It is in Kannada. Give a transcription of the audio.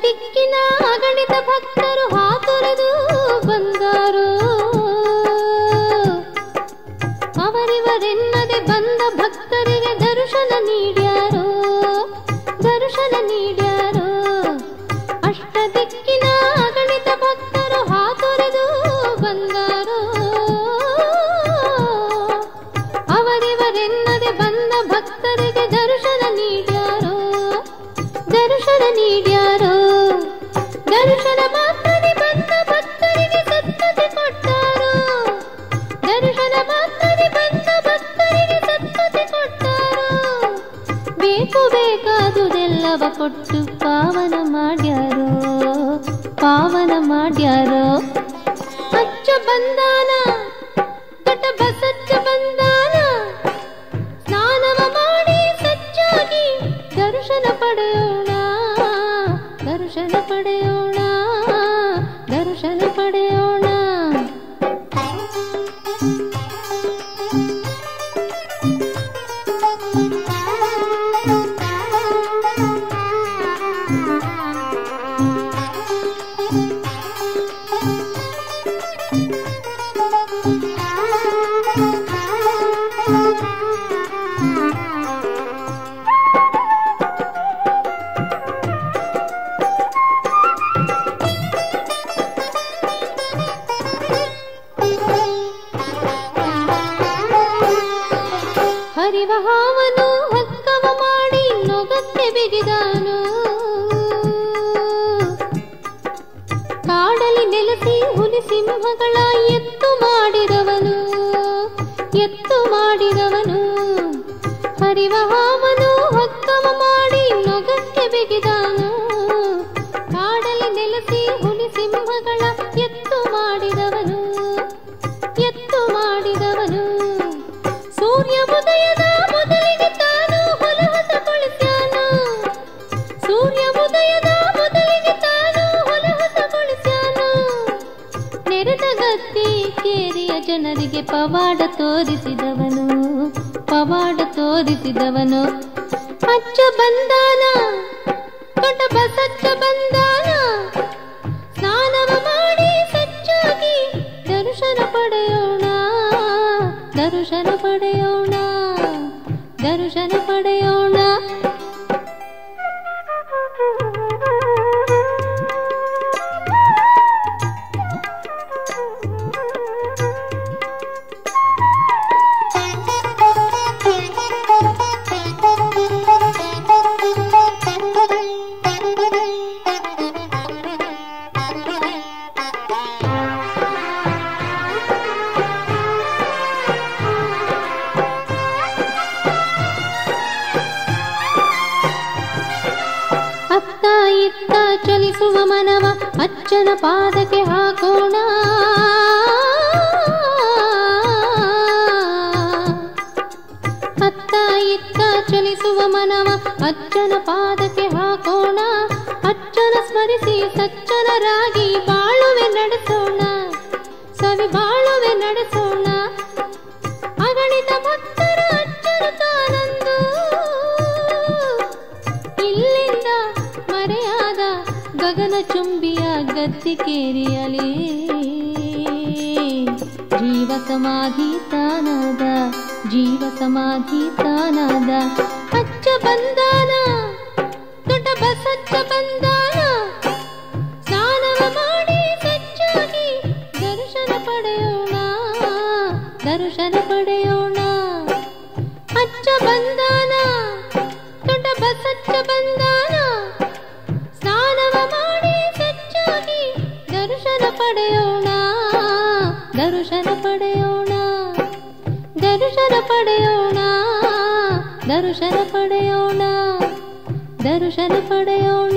ದಿಕ್ಕಿನ ಅಗಣಿತ ಭಕ್ತರು ಹಾತೊರೆದು ಬಂದಾರು ಅವರಿವರೆನ್ನದೆ ಬಂದ ಭಕ್ತರಿಗೆ ದರ್ಶನ ನೀಡ್ಯಾರೋ ದರ್ಶನ ನೀಡ್ಯಾರೋ ಅಷ್ಟ ದಿಕ್ಕಿನ ಅಗಣಿತ ಭಕ್ತರು ಹಾತೊರೆದು ಬಂದಾರೋ ಅವರಿವರೆನ್ನದೆ ಬಂದ ಭಕ್ತರಿಗೆ ದರ್ಶನ ನೀಡ್ಯಾರೋ ದರ್ಶನ ನೀಡ್ಯಾರೋ ದರ್ಶನ ಮಾತ್ರನೇ ಬಂದ ಭಕ್ತರಿಗೆ ಸತ್ತತೆ ಕೊಟ್ಟಾರೋ ದರ್ಶನ ಮಾತ್ರನೇ ಬಂದ ಭಕ್ತರಿಗೆ ಸತ್ತತೆ ಕೊಟ್ಟಾರೋ ಬೇಕು ಬೇಕಾದುದೆಲ್ಲವ ಕೊಟ್ಟು ಪಾವನ ಮಾಡ್ಯಾರೋ ಪಾವನ ಮಾಡ್ಯಾರೋ ಅಚ್ಚ ಬಂದಾನ ದೊಡ್ಡ ಬಸಚ್ಚ ಬಂದಾನ ಸ್ನಾನವ ಮಾಡಿ ಸಜ್ಜಾಗಿ ದರ್ಶನ ಪಡೆಯೋಣ ದರ್ಶನ ಪಡೆಯೋಣ ದರ್ಶನ ಪಡೆಯೋಣ ಹರಿವ ಹಾವನು ಹಕ್ಕವ ಮಾಡಿ ನೊಗಕ್ಕೆ ಬಿಗಿದಾನು ಕಾಡಲಿ ನೆಲೆಸಿ ಹುಲಿ ಸಿಂಹಗಳ ಎತ್ತು ಮಾಡಿದವನು ಎತ್ತು ಮಾಡಿದವನು ಹರಿವ ಹಾವನು ಹಕ್ಕವ ಮಾಡಿ ನೊಗಕ್ಕೆ ಬಿಗಿದಾನು ಕಾಡಲಿ ನೆಲೆಸಿ ಹುಲಿ ಸಿಂಹಗಳ ಎತ್ತು ಮಾಡಿದವನು ಎತ್ತು ಮಾಡಿದವನು ಸೂರ್ಯ ಉದಯದ ಮೊದಲಿಗೆ ತಾನು ಹೊಲಹಸಗೊಳಿಸ್ಯಾನು ಸೂರ್ಯ ಉದಯದ ಮೊದಲಿಗೆ ತಾನು ಹೊಲಹಸಗೊಳಿಸ್ಯಾನು ನೆರೆದ ಗದ್ದೆ ಕೇರಿಯ ಜನರಿಗೆ ಪವಾಡ ತೋರಿಸಿದವನು ಪವಾಡ ತೋರಿಸಿದವನು ಅಚ್ಚ ಬಂದಾನ ದೊಡ್ಡ ಬಸಚ್ಚ ಬಂದಾನ ಸ್ನಾನವ ಮಾಡಿ ಸಜ್ಜಾಗಿ ದರ್ಶನ ಪಡೆಯೋಣ ದರ್ಶನ ಪಡೆಯೋಣ ದರ್ಶನ ಪಡೆಯೋಣ ಅತ್ತ ಇತ್ತ ಚಲಿಸುವ ಮನವ ಅಚ್ಚನ ಪಾದಕ್ಕೆ ಹಾಕೋಣ ಅತ್ತ ಇತ್ತ ಚಲಿಸುವ ಮನವ ಅಚ್ಚನ ಪಾದಕ್ಕೆ ಹಾಕೋಣ ಅಚ್ಚನ ಸ್ಮರಿಸಿ ಸಚ್ಚನರಾಗಿ ಬಾಳುವೆ ನಡೆಸೋಣ ಸವಿ ಬಾಳುವೆ ನಡೆಸೋಣ ಅಗಣಿತ ಭಕ್ತರ ಅಚ್ಚರು ತಾನಂದು ಇಲ್ಲಿಂದ ಮರೆಯಾದ ಗಗನ ಚುಂಬಿಯ ಗದ್ದಿಕೇರಿಯಲಿ ಜೀವ ಸಮಾಧಿ ತಾನಾದ ಜೀವ ಸಮಾಧಿ ತಾನಾದ ಅಚ್ಚ ಬಂದಾನ ದೊಡ್ಡ ಬಸಚ್ಚ ಬಂದಾನ ಸ್ನಾನವ ಮಾಡಿ ಸಜ್ಜಾಗಿ ದರ್ಶನ ಪಡೆಯೋಣ ದರ್ಶನ ಪಡೆಯೋಣ ಅಚ್ಚ ಬಂದಾನ ದೊಡ್ಡ ಬಸಚ್ಚ ಬಂದಾನ ಸ್ನಾನವ ಮಾಡಿ ಸಜ್ಜಾಗಿ ದರ್ಶನ ಪಡೆಯೋಣ ದರ್ಶನ ಪಡೆಯೋಣ ದರ್ಶನ ಪಡೆಯೋಣ ದರ್ಶನ ಪಡೆಯೋಣ ದರ್ಶನ ಪಡೆಯೋಣ